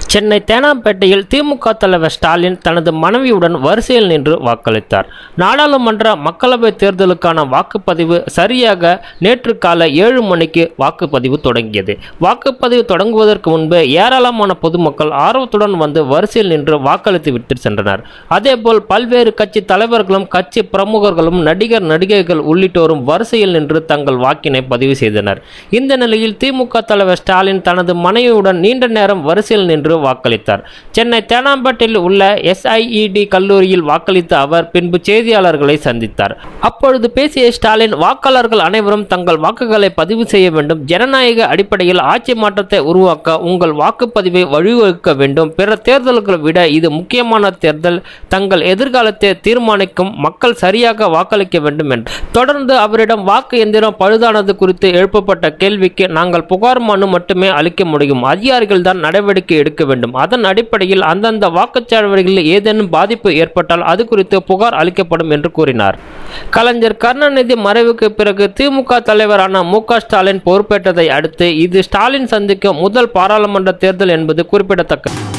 சென்னை தேனாம்பேட்டையில் திமுக தலைவர் ஸ்டாலின் தனது மனைவியுடன் வரிசையில் நின்று வாக்களித்தார் நாடாளுமன்ற மக்களவைத் தேர்தலுக்கான வாக்குப்பதிவு சரியாக நேற்று காலை ஏழு மணிக்கு வாக்குப்பதிவு தொடங்கியது வாக்குப்பதிவு தொடங்குவதற்கு முன்பு ஏராளமான பொதுமக்கள் ஆர்வத்துடன் வந்து வரிசையில் நின்று வாக்களித்து விட்டு சென்றனர் அதேபோல் பல்வேறு கட்சி தலைவர்களும் கட்சி பிரமுகர்களும் நடிகர் நடிகைகள் உள்ளிட்டோரும் வரிசையில் நின்று தங்கள் வாக்கினை பதிவு செய்தனர் இந்த நிலையில் திமுக தலைவர் ஸ்டாலின் தனது மனைவியுடன் நீண்ட நேரம் வரிசையில் நின்று வாக்களித்தார் சென்னை தேனாம்பேட்டையில் உள்ள எஸ்ஐஇடி கல்லூரியில் வாக்களித்த அவர் பின்பு செய்தியாளர்களை சந்தித்தார் அப்பொழுது பேசிய ஸ்டாலின் வாக்காளர்கள் அனைவரும் தங்கள் வாக்குகளை பதிவு செய்ய வேண்டும் ஜனநாயக அடிப்படையில் ஆட்சி மாற்றத்தை உருவாக்க உங்கள் வாக்குப்பதிவை வழிவகுக்க வேண்டும் பிற தேர்தல்களை விட இது முக்கியமான தேர்தல் தங்கள் எதிர்காலத்தை தீர்மானிக்கும் மக்கள் சரியாக வாக்களிக்க வேண்டும் என்று தொடர்ந்து அவரிடம் வாக்கு எந்திரம் பழுதானது குறித்து எழுப்பப்பட்ட கேள்விக்கு நாங்கள் புகார் மனு மட்டுமே அளிக்க முடியும் அதிகாரிகள் தான் நடவடிக்கை எடுக்க வேண்டும் அதன் அடிப்படையில் அந்தந்த வாக்குச்சாவடிகளில் ஏதேனும் பாதிப்பு ஏற்பட்டால் அது குறித்து புகார் அளிக்கப்படும் என்று கூறினார் கலைஞர் கருணாநிதி மறைவுக்கு பிறகு திமுக தலைவரான மு க ஸ்டாலின் பொறுப்பேற்றதை அடுத்து இது ஸ்டாலின் சந்திக்கும் முதல் பாராளுமன்ற தேர்தல் என்பது குறிப்பிடத்தக்கது